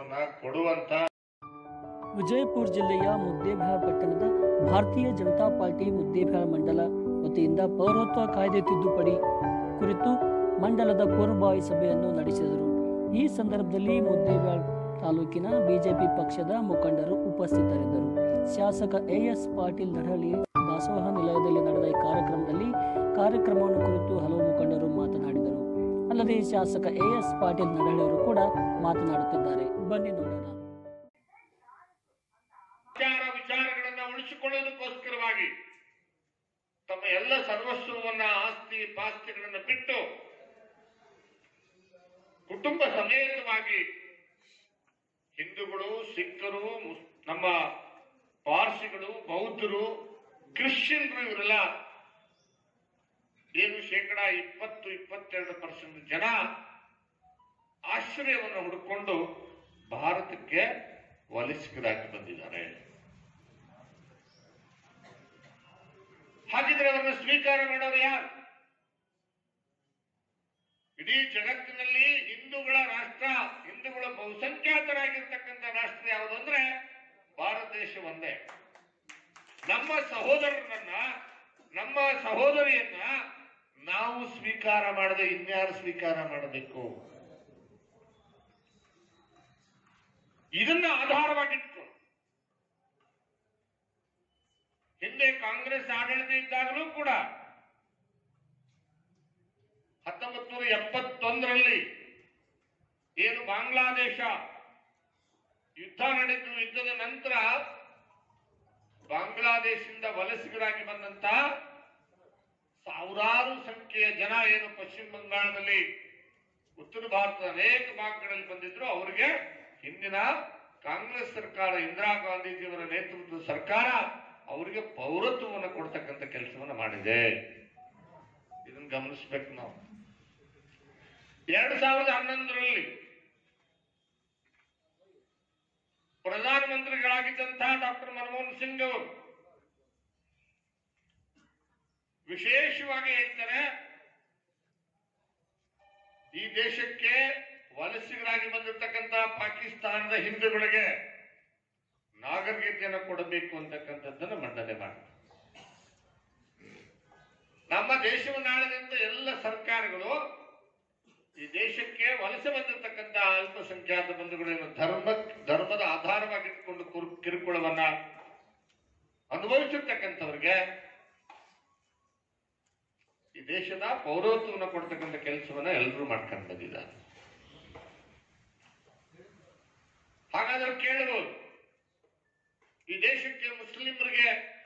ಪೌರತ್ವವನ್ನ ಕೊಡುವಂತ ವಿಜಯಪುರ ಜಿಲ್ಲೆಯ ಮುದ್ದೇಬಿಹಾಳ ಪಟ್ಟಣದ ಭಾರತೀಯ ಜನತಾ ಪಾರ್ಟಿ ಮುದ್ದೇಬಿಹಾಳ ಮಂಡಲ ವತಿಯಿಂದ ಪೌರತ್ವ ಕಾಯ್ದೆ ತಿದ್ದುಪಡಿ ಕುರಿತು ಮಂಡಲದ ಪೂರ್ವಭಾವಿ ಸಭೆಯನ್ನು ನಡೆಸಿದರು ಈ ಸಂದರ್ಭದಲ್ಲಿ ಮುದ್ದೇಬಿಹಾಳ ತಾಲೂಕಿನ ಬಿಜೆಪಿ ಪಕ್ಷದ ಮುಖಂಡರು ಉಪಸ್ಥಿತರಿದ್ದರು ಶಾಸಕ ಎಎಸ್ ಪಾಟೀಲ್ ನಡಹಳ್ಳಿ ದಾಸೋಹ ನಿಲಯದಲ್ಲಿ ನಡೆದ ಈ ಕಾರ್ಯಕ್ರಮದಲ್ಲಿ ಕಾರ್ಯಕ್ರಮವನ್ನು ಕುರಿತು ಹಲವು ಮುಖಂಡರು ಮಾತನಾಡಿದರು ಅಲ್ಲದೆ ಶಾಸಕ ಎಎಸ್ ಪಾಟೀಲ್ ನಡಹಳ್ಳಿ ಅವರು ಕೂಡ ಮಾತನಾಡುತ್ತಿದ್ದಾರೆ ಬನ್ನಿ ನೋಡೋಣ ವಿಚಾರ ವಿಚಾರಗಳನ್ನ ಉಳಿಸಿಕೊಳ್ಳೋದಕ್ಕೋಸ್ಕರವಾಗಿ ತಮ್ಮ ಎಲ್ಲ ಸರ್ವಸ್ವವನ್ನ ಆಸ್ತಿ ಪಾಸ್ತಿಗಳನ್ನ ಬಿಟ್ಟು ಕುಟುಂಬ ಸಮೇತವಾಗಿ ಹಿಂದೂಗಳು ಸಿಖ್ಖರು ಮುಸ್- ನಮ್ಮ ಪಾರ್ಸಿಗಳು ಬೌದ್ಧರು ಕ್ರಿಶ್ಚಿಯನ್ರು ಇವರೆಲ್ಲ ಏನು ಶೇಕಡ ಇಪ್ಪತ್ತು ಇಪ್ಪತ್ತೆರಡು ಪರ್ಸೆಂಟ್ ಜನ ಆಶ್ರಯವನ್ನು ಹುಡುಕೊಂಡು ಭಾರತಕ್ಕೆ ವಲಸಿಗರಾಗಿ ಬಂದಿದ್ದಾರೆ ಹಾಗಿದ್ರೆ ಅವರನ್ನು ಸ್ವೀಕಾರ ಮಾಡೋರು ಯಾರು ಇಡೀ ಜಗತ್ತಿನಲ್ಲಿ ಹಿಂದೂಗಳ ರಾಷ್ಟ್ರ ಹಿಂದೂಗಳ ಬಹುಸಂಖ್ಯಾತರಾಗಿರ್ತಕ್ಕಂಥ ರಾಷ್ಟ್ರ ಯಾವುದು ಅಂದ್ರೆ ಭಾರತ ದೇಶ ಒಂದೇ ನಮ್ಮ ಸಹೋದರರನ್ನ ನಮ್ಮ ಸಹೋದರಿಯನ್ನ ನಾವು ಸ್ವೀಕಾರ ಮಾಡದೆ ಇನ್ಯಾರು ಸ್ವೀಕಾರ ಮಾಡಬೇಕು ಇದನ್ನ ಆಧಾರವಾಗಿಟ್ಕೊಂಡು ಹಿಂದೆ ಕಾಂಗ್ರೆಸ್ ಆಡಳಿತ ಇದ್ದಾಗಲೂ ಕೂಡ ಹತ್ತೊಂಬತ್ತು ನೂರ ಎಪ್ಪತ್ತೊಂದರಲ್ಲಿ ಏನು ಬಾಂಗ್ಲಾದೇಶ ಯುದ್ಧ ನಡೆದು ಯುದ್ಧದ ನಂತರ ಬಾಂಗ್ಲಾದೇಶದಿಂದ ವಲಸಿಗರಾಗಿ ಬಂದಂತ ಸಾವಿರಾರು ಸಂಖ್ಯೆಯ ಜನ ಏನು ಪಶ್ಚಿಮ ಬಂಗಾಳದಲ್ಲಿ ಉತ್ತರ ಭಾರತದ ಅನೇಕ ಭಾಗಗಳಲ್ಲಿ ಬಂದಿದ್ರು ಅವರಿಗೆ ಹಿಂದಿನ ಕಾಂಗ್ರೆಸ್ ಸರ್ಕಾರ ಇಂದಿರಾ ಗಾಂಧೀಜಿಯವರ ನೇತೃತ್ವದ ಸರ್ಕಾರ ಅವರಿಗೆ ಪೌರತ್ವವನ್ನು ಕೊಡ್ತಕ್ಕಂಥ ಕೆಲಸವನ್ನು ಮಾಡಿದೆ ಇದನ್ನು ಗಮನಿಸ್ಬೇಕು ನಾವು ಎರಡ್ ಸಾವಿರದ ಹನ್ನೊಂದರಲ್ಲಿ ಪ್ರಧಾನಮಂತ್ರಿಗಳಾಗಿದ್ದಂತಹ ಡಾಕ್ಟರ್ ಮನಮೋಹನ್ ಸಿಂಗ್ ಅವರು ವಿಶೇಷವಾಗಿ ಹೇಳ್ತಾರೆ ಈ ದೇಶಕ್ಕೆ ವಲಸಿಗರಾಗಿ ಬಂದಿರತಕ್ಕಂತ ಪಾಕಿಸ್ತಾನದ ಹಿಂದೂಗಳಿಗೆ ನಾಗರಿಕತೆಯನ್ನು ಕೊಡಬೇಕು ಅಂತಕ್ಕಂಥದ್ದನ್ನು ಮಂಡನೆ ಮಾಡಿ ನಮ್ಮ ದೇಶವನ್ನು ಆಳದಂತ ಎಲ್ಲ ಸರ್ಕಾರಗಳು ಈ ದೇಶಕ್ಕೆ ವಲಸೆ ಬಂದಿರತಕ್ಕಂತ ಅಲ್ಪಸಂಖ್ಯಾತ ಬಂಧುಗಳೇನು ಧರ್ಮ ಧರ್ಮದ ಆಧಾರವಾಗಿಟ್ಕೊಂಡು ಕುರ್- ಕಿರುಕುಳವನ್ನ ಅನುಭವಿಸಿರ್ತಕ್ಕಂಥವ್ರಿಗೆ ಈ ದೇಶದ ಪೌರತ್ವವನ್ನು ಕೊಡ್ತಕ್ಕಂಥ ಕೆಲಸವನ್ನ ಎಲ್ಲರೂ ಮಾಡ್ಕೊಂಡು ಬಂದಿದ್ದಾರೆ ಹಾಗಾದ್ರೆ ಕೇಳಬಹುದು ಈ ದೇಶಕ್ಕೆ ಮುಸ್ಲಿಮರಿಗೆ